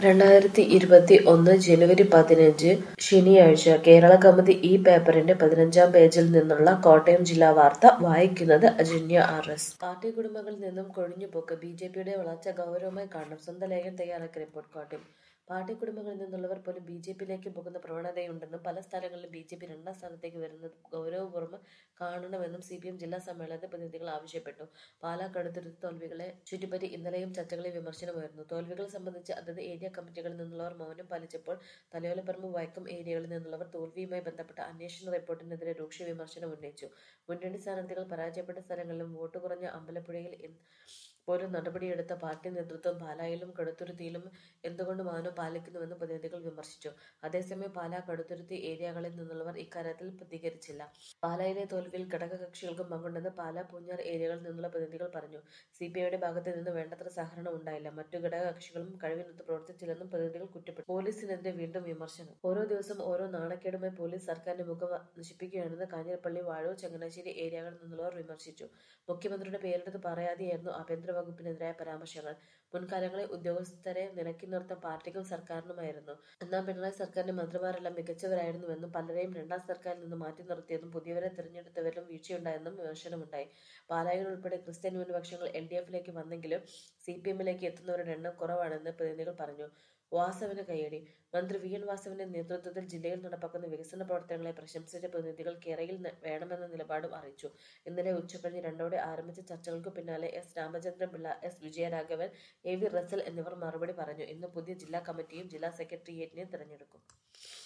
രണ്ടായിരത്തി ഇരുപത്തി ഒന്ന് ജനുവരി പതിനഞ്ച് ശനിയാഴ്ച കേരള കൗമുദി ഈ പേപ്പറിന്റെ പതിനഞ്ചാം പേജിൽ നിന്നുള്ള കോട്ടയം ജില്ലാ വാർത്ത വായിക്കുന്നത് അജന്യ ആർ എസ് പാർട്ടി കുടുംബങ്ങളിൽ നിന്നും കൊഴിഞ്ഞുപോക്ക് ബി ജെ പിയുടെ വളർച്ച ഗൗരവമായി കാണണം സ്വന്തം ലേഖനം തയ്യാറാക്കിയ റിപ്പോർട്ട് കോട്ടയം പാർട്ടി കുടുംബങ്ങളിൽ നിന്നുള്ളവർ പോലും ബി ജെ പിയിലേക്ക് പോകുന്ന പ്രവണതയുണ്ടെന്നും പല സ്ഥലങ്ങളിലും ബി ജെ പി രണ്ടാം സ്ഥാനത്തേക്ക് വരുന്നത് ഗൗരവപൂർവ്വം കാണണമെന്നും സി പി എം ജില്ലാ സമ്മേളനത്തിൽ പ്രതിനിധികൾ ആവശ്യപ്പെട്ടു പാലാ കടുത്തുരുത്ത് തോൽവികളെ ചുറ്റിപ്പറ്റി ഇന്നലെയും ചർച്ചകളിൽ വിമർശനമായിരുന്നു തോൽവികൾ സംബന്ധിച്ച് അതത് ഏരിയ കമ്മിറ്റികളിൽ നിന്നുള്ളവർ മൗനം പാലിച്ചപ്പോൾ തലയോലപ്പറമ്പ് വൈക്കം ഏരിയകളിൽ നിന്നുള്ളവർ തോൽവിയുമായി ബന്ധപ്പെട്ട അന്വേഷണ റിപ്പോർട്ടിനെതിരെ രൂക്ഷ വിമർശനം ഉന്നയിച്ചു മുന്നണി സ്ഥാനാർത്ഥികൾ പരാജയപ്പെട്ട സ്ഥലങ്ങളിലും വോട്ട് കുറഞ്ഞ അമ്പലപ്പുഴയിൽ ഇൻ- പോലും നടപടിയെടുത്ത പാർട്ടി നേതൃത്വം പാലായിലും കടുത്തുരുത്തിയിലും എന്തുകൊണ്ട് മൗനം പാലിക്കുന്നുവെന്ന് പ്രതിനിധികൾ വിമർശിച്ചു അതേസമയം പാലാ കടുത്തുരുത്തി ഏരിയകളിൽ നിന്നുള്ളവർ ഇക്കാര്യത്തിൽ പ്രതികരിച്ചില്ല പാലായിലെ തോൽവിയിൽ ഘടകകക്ഷികൾക്കും പങ്കുണ്ടെന്ന് പാലാ പൂഞ്ഞാർ ഏരിയകളിൽ നിന്നുള്ള പ്രതിനിധികൾ പറഞ്ഞു സി പി ഐയുടെ ഭാഗത്ത് നിന്ന് വേണ്ടത്ര സഹകരണം ഉണ്ടായില്ല മറ്റു ഘടകകക്ഷികളും കഴിവിനൊത്ത് പ്രവർത്തിച്ചില്ലെന്നും പ്രതിനിധികൾ കുറ്റപ്പെട്ടു പോലീസിനെതിരെ വീണ്ടും വിമർശനം ഓരോ ദിവസം ഓരോ നാണക്കേടുമായി പോലീസ് സർക്കാരിന്റെ മുഖം നശിപ്പിക്കുകയാണെന്ന് കാഞ്ഞിരപ്പള്ളി വാഴൂർ ചങ്ങനാശ്ശേരി ഏരിയകളിൽ നിന്നുള്ളവർ വിമർശിച്ചു മുഖ്യമന്ത്രിയുടെ പേരെടുത്ത് പറയാതെയായിരുന്നു ആഭ്യന്തര വകുപ്പിനെതിരായ പരാമർശങ്ങൾ മുൻകാലങ്ങളിൽ ഉദ്യോഗസ്ഥരെ നിലക്കി നിർത്താൻ പാർട്ടിക്കും സർക്കാരിനുമായിരുന്നു എന്നാൽ പിണറായി സർക്കാരിന്റെ മന്ത്രിമാരെല്ലാം മികച്ചവരായിരുന്നുവെന്നും പലരെയും രണ്ടാം സർക്കാരിൽ നിന്ന് മാറ്റി നിർത്തിയതും പുതിയവരെ തിരഞ്ഞെടുത്തവരിലും വീഴ്ചയുണ്ടായെന്നും വിമർശനമുണ്ടായി പാലായിൽ ഉൾപ്പെടെ ക്രിസ്ത്യൻ ന്യൂനപക്ഷങ്ങൾ എൽ ഡി എഫിലേക്ക് വന്നെങ്കിലും സി പി എമ്മിലേക്ക് എത്തുന്നവരുടെ എണ്ണം കുറവാണെന്ന് പ്രതിനിധികൾ പറഞ്ഞു വാസവന് കയ്യടി മന്ത്രി വി എൻ വാസവന്റെ നേതൃത്വത്തിൽ ജില്ലയിൽ നടപ്പാക്കുന്ന വികസന പ്രവർത്തനങ്ങളെ പ്രശംസിച്ച പ്രതിനിധികൾ കേരയിൽ ന- വേണമെന്ന നിലപാടും അറിയിച്ചു ഇന്നലെ ഉച്ചകഴിഞ്ഞ് രണ്ടോടെ ആരംഭിച്ച ചർച്ചകൾക്ക് പിന്നാലെ S Ramachandran Pillai S Vijayaraghavan A V Russel എന്നിവർ മറുപടി പറഞ്ഞു ഇന്ന് പുതിയ ജില്ലാ കമ്മിറ്റിയും ജില്ലാ സെക്രട്ടേറിയറ്റിനെയും തിരഞ്ഞെടുക്കും